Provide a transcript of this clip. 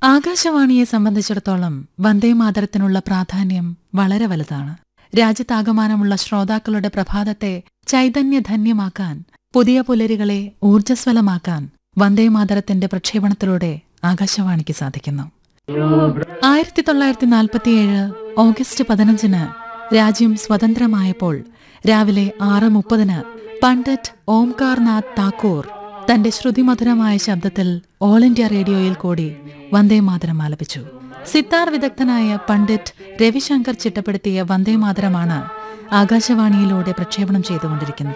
ആകാശവാണിയെ സംബന്ധിച്ചിടത്തോളം വന്ദേമാതരത്തിനുള്ള പ്രാധാന്യം വളരെ വലുതാണ് രാജ്യത്താകമാനമുള്ള ശ്രോതാക്കളുടെ പ്രഭാതത്തെ ചൈതന്യധന്യമാക്കാൻ പുതിയ പുലരികളെ ഊർജ്ജസ്വലമാക്കാൻ വന്ദേമാതരത്തിന്റെ പ്രക്ഷേപണത്തിലൂടെ ആകാശവാണിക്ക് സാധിക്കുന്നു ആയിരത്തി തൊള്ളായിരത്തി നാൽപ്പത്തിയേഴ് ഓഗസ്റ്റ് പതിനഞ്ചിന് രാജ്യം സ്വതന്ത്രമായപ്പോൾ രാവിലെ ആറ് മുപ്പതിന് പണ്ഡിറ്റ് ഓംകാർനാഥ് താക്കൂർ തന്റെ ശ്രുതിമധുരമായ ശബ്ദത്തിൽ ഓൾ ഇന്ത്യ റേഡിയോയിൽ കൂടി വന്ദേമാതരം ആലപിച്ചു സിത്താർ വിദഗ്ധനായ പണ്ഡിറ്റ് രവിശങ്കർ ചിട്ടപ്പെടുത്തിയ വന്ദേമാതരമാണ് ആകാശവാണിയിലൂടെ പ്രക്ഷേപണം ചെയ്തുകൊണ്ടിരിക്കുന്നത്